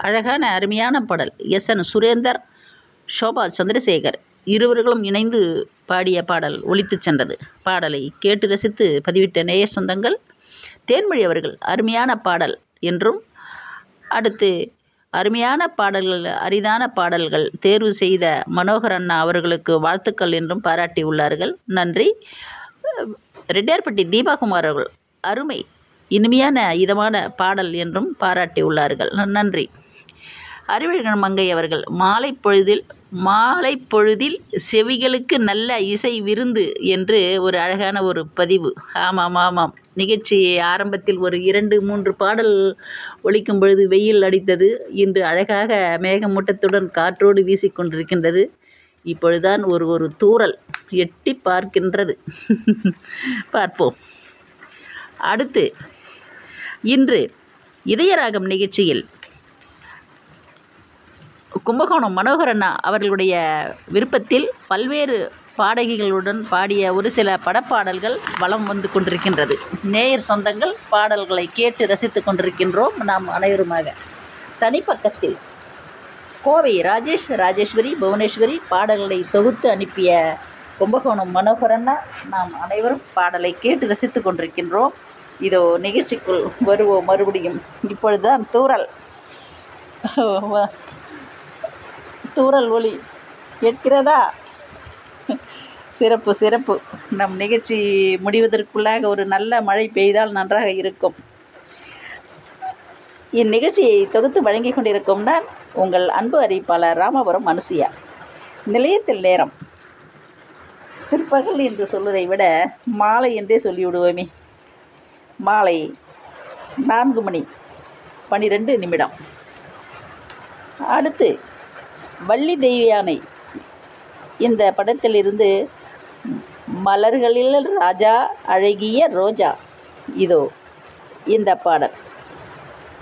அழகான அருமையான பாடல் எஸ் என் சுரேந்தர் ஷோபா சந்திரசேகர் இருவர்களும் இணைந்து பாடிய பாடல் ஒலித்துச் சென்றது பாடலை கேட்டு ரசித்து பதிவிட்ட நேய சொந்தங்கள் தேன்மொழி அவர்கள் அருமையான பாடல் என்றும் அடுத்து அருமையான பாடல்கள் அரிதான பாடல்கள் தேர்வு செய்த மனோகர் அண்ணா அவர்களுக்கு வாழ்த்துக்கள் என்றும் பாராட்டியுள்ளார்கள் நன்றி ரெட்டியார்பட்டி தீபாகுமார் அவர்கள் அருமை இனிமையான இதமான பாடல் என்றும் பாராட்டியுள்ளார்கள் நன்றி அறிவழகன் மங்கை அவர்கள் மாலை பொழுதில் மாலை பொழுதில் செவிகளுக்கு நல்ல இசை விருந்து என்று ஒரு அழகான ஒரு பதிவு ஆமாம் ஆமாம் நிகழ்ச்சி ஆரம்பத்தில் ஒரு இரண்டு மூன்று பாடல் ஒலிக்கும் பொழுது வெயில் அடித்தது இன்று அழகாக மேகமூட்டத்துடன் காற்றோடு வீசிக்கொண்டிருக்கின்றது இப்பொழுதுதான் ஒரு ஒரு தூறல் எட்டி பார்க்கின்றது பார்ப்போம் அடுத்து இன்று இதயராகம் நிகழ்ச்சியில் கும்பகோணம் மனோகரண்ணா அவர்களுடைய விருப்பத்தில் பல்வேறு பாடகிகளுடன் பாடிய ஒரு சில படப்பாடல்கள் வலம் வந்து கொண்டிருக்கின்றது நேயர் சொந்தங்கள் பாடல்களை கேட்டு ரசித்து கொண்டிருக்கின்றோம் நாம் அனைவருமாக தனிப்பக்கத்தில் கோவை ராஜேஷ் ராஜேஸ்வரி புவனேஸ்வரி பாடல்களை தொகுத்து அனுப்பிய கும்பகோணம் மனோகரண்ணா நாம் அனைவரும் பாடலை கேட்டு ரசித்து கொண்டிருக்கின்றோம் இதோ நிகழ்ச்சிக்குள் வருவோம் மறுபடியும் இப்பொழுதுதான் தூறல் தூறல் ஒளி கேட்கிறதா சிறப்பு சிறப்பு நம் நிகழ்ச்சி முடிவதற்குள்ளாக ஒரு நல்ல மழை பெய்தால் நன்றாக இருக்கும் இந்நிகழ்ச்சியை தொகுத்து வழங்கி கொண்டிருக்கும் நான் உங்கள் அன்பு அறிவிப்பாளர் ராமபுரம் அனுசுயா நிலையத்தில் நேரம் பிற்பகல் என்று சொல்வதை விட மாலை என்றே சொல்லிவிடுவோமே மாலை நான்கு மணி பனிரெண்டு நிமிடம் அடுத்து வள்ளி தெய்வியானை இந்த படத்திலிருந்து மலர்களில் ராஜா அழகிய ரோஜா இதோ இந்த பாடல்